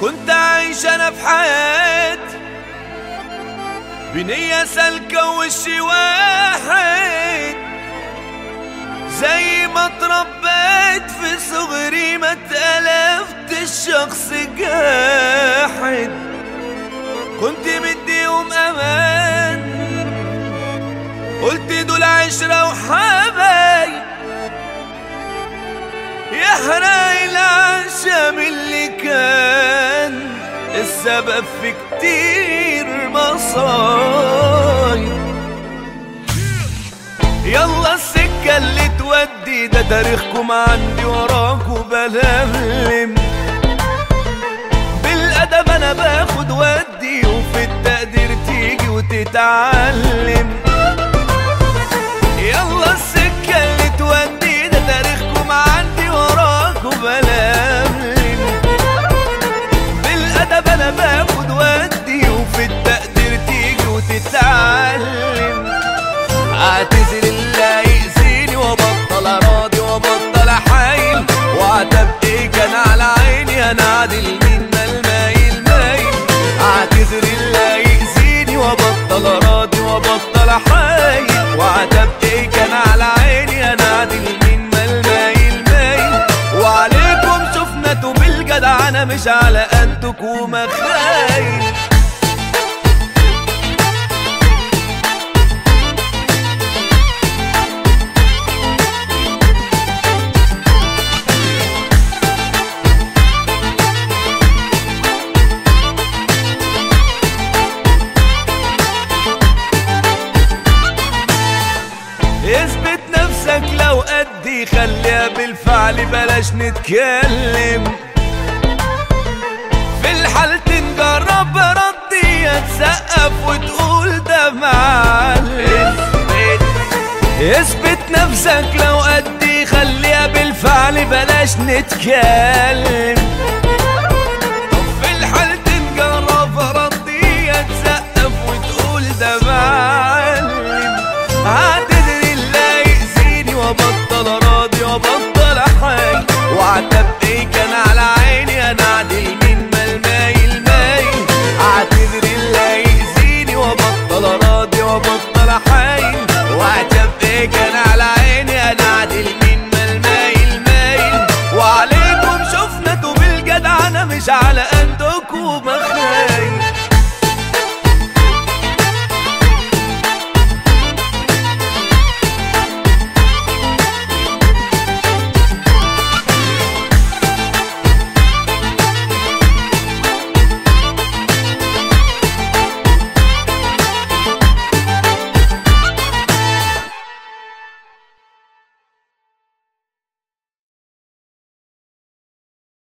كنت عايش انا في حياتي بنية سالكة وشي واحد زي ما اتربيت في صغري ما اتألفت الشخص جاحد كنت مديهم امان قلت دول عشرة وحبايب يحرق العشم اللي كان السبب في كتير مصايب يلا السكة اللي تودي ده تاريخكم عندي وراكوا بلملم بالأدب أنا باخد ودي وفي التقدير تيجي وتتعلم يلا السكة اللي تودي ده تاريخكم عندي وراكوا بلملم بالأدب أنا باخد ودي وفي التقدير تيجي وتتعلم اعتذر اللي يأذيني وبطل اراضي وبطل احايل وعتب ايه كان على عيني انا عادل مين مال مايل مايل اعتذر اللي يأذيني وبطل اراضي وبطل احايل وعتب ايه كان على عيني انا عادل مين مال مايل مايل وعليكم شفنا بالجدع انا مش على قدك ومخايل اثبت نفسك لو قدي خليها بالفعل بلاش نتكلم في الحالتين جرب ردي تسقف وتقول ده معلم اثبت نفسك لو قدي خليها بالفعل بلاش نتكلم في الحالتين جرب ردي تسقف وتقول ده معلم هتدري اللي يأذيني وبطل راضي وبطل حاجة وعتب ايه كان على عيني انا عدل مين مال مايل مايل اعتذر اللي يأذيني وبطل راضي وبطل حايل وعتب ايه كان على عيني انا عدل مين مال مايل مايل وعليكم شفنا بالجدع انا مش على